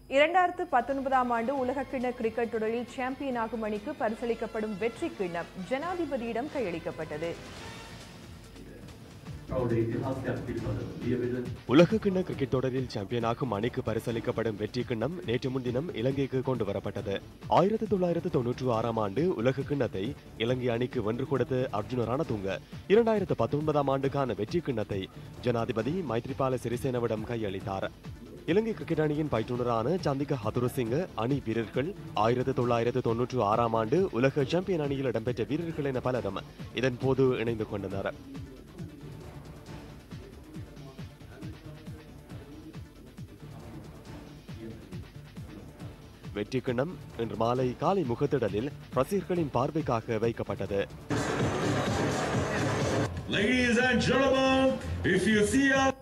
இரண்டாயிரத்து பத்தொன்பதாம் ஆண்டு உலகக்கிண்ண கிரிக்கெட் தொடரில் சாம்பியன் ஆகும் அணிக்கு பரிசளிக்கப்படும் வெற்றி கிண்ணம் ஜனாதிபதியிடம் கையளிக்கப்பட்டது proudly ඉතිහාසයක් පිළිබඳව ලියවෙන உலகக்கிண்ண கிரிக்கெட் தொடரில் சாம்பியனாகும் அணிக்கு பரிசளிக்கப்படும் வெற்றி கிண்ணம் நேற்று முன்தினம் இலங்கைக்கு கொண்டு வரப்பட்டது ஆயிரத்தி தொள்ளாயிரத்து தொன்னூற்று ஆறாம் ஆண்டு உலக கிண்ணத்தை இலங்கை அணிக்கு வென்று கொடுத்த அர்ஜுன ரணதுங்க இரண்டாயிரத்து பத்தொன்பதாம் ஆண்டுக்கான வெற்றி கிண்ணத்தை ஜனாதிபதி மைத்ரிபால சிறிசேனவிடம் கையளித்தார் இலங்கை கிரிக்கெட் அணியின் பயிற்றுனரான சந்திக ஹதுரசிங்க அணி வீரர்கள் ஆயிரத்து தொள்ளாயிரத்து தொன்னூற்று ஆறாம் ஆண்டு உலக சாம்பியன் அணியில் இடம்பெற்ற வீரர்கள் என பலரும் இதன் போது இணைந்து கொண்டனர் வெற்றி கிண்ணம் இன்று மாலை காலை முகத்திடலில் ரசிகர்களின் பார்வைக்காக வைக்கப்பட்டது Ladies and gentlemen, if you see us